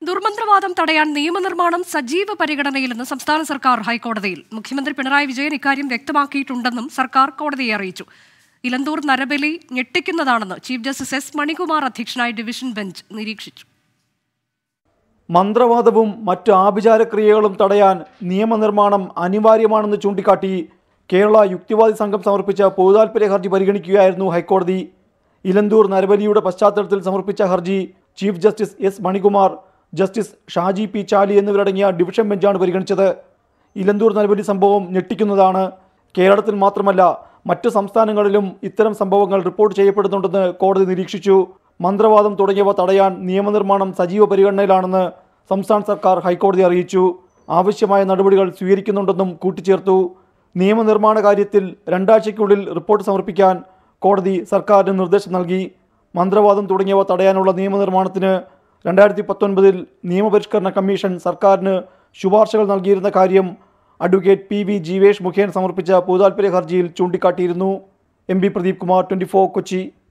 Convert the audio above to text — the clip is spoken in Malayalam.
ദുർമന്ത്രവാദം തടയാൻ നിയമനിർമ്മാണം സജീവ പരിഗണനയിലെന്ന് സംസ്ഥാന സർക്കാർ ഹൈക്കോടതിയിൽ മുഖ്യമന്ത്രി പിണറായി വിജയൻ ഇക്കാര്യം വ്യക്തമാക്കിയിട്ടുണ്ടെന്നും സർക്കാർ കോടതിയെ അറിയിച്ചു ഇലന്തൂർ നരബലി ഞെട്ടിക്കുന്നതാണെന്ന് ചീഫ് ജസ്റ്റിസ് എസ് മണികുമാർ അധ്യക്ഷനായ ഡിവിഷൻ ബെഞ്ച് നിരീക്ഷിച്ചു മന്ത്രവാദവും മറ്റ് ആഭിചാരക്രിയകളും തടയാൻ നിയമനിർമ്മാണം അനിവാര്യമാണെന്ന് ചൂണ്ടിക്കാട്ടി കേരള യുക്തിവാദി സംഘം സമർപ്പിച്ച പൊതുതാൽപര്യ ഹർജി പരിഗണിക്കുകയായിരുന്നു ഹൈക്കോടതി ഇലന്തൂർ നരബലിയുടെ പശ്ചാത്തലത്തിൽ സമർപ്പിച്ച ഹർജി chief justice S Manikumar justice Shaji P Chaly എന്നിവരടങ്ങിയ ഡിവിഷൻ ബെഞ്ചാണ് പരിഗണിച്ചത് ഇലന്തൂർ നരബലി സംഭവം ഞെട്ടിക്കുന്നതാണ് കേരളത്തിൽ മാത്രമല്ല മറ്റ് സംസ്ഥാനങ്ങളിലും ഇത്തരം സംഭവങ്ങൾ റിപ്പോർട്ട് ചെയ്യപ്പെടുന്നുണ്ടെന്ന് കോടതി നിരീക്ഷിച്ചു മന്ത്രവാദം തുടങ്ങിയവ തടയാൻ നിയമനിർമ്മാണം സജീവ പരിഗണനയിലാണെന്ന് സംസ്ഥാന സർക്കാർ ഹൈക്കോടതി അറിയിച്ചു ആവശ്യമായ നടപടികൾ സ്വീകരിക്കുന്നുണ്ടെന്നും കൂട്ടിച്ചേർത്തു നിയമനിർമ്മാണ കാര്യത്തിൽ രണ്ടാഴ്ചയ്ക്കുള്ളിൽ റിപ്പോർട്ട് സമർപ്പിക്കാൻ കോടതി സർക്കാരിന് നിർദ്ദേശം നൽകി മന്ത്രവാദം തുടങ്ങിയവ തടയാനുള്ള നിയമനിർമ്മാണത്തിന് രണ്ടായിരത്തി പത്തൊൻപതിൽ നിയമപരിഷ്കരണ കമ്മീഷൻ സർക്കാരിന് ശുപാർശകൾ നൽകിയിരുന്ന കാര്യം അഡ്വക്കേറ്റ് പി വി ജീവേഷ് മുഖേന സമർപ്പിച്ച പൊതുതാൽപര്യ ഹർജിയിൽ ചൂണ്ടിക്കാട്ടിയിരുന്നു M P Pradeep Kumar twenty Kochi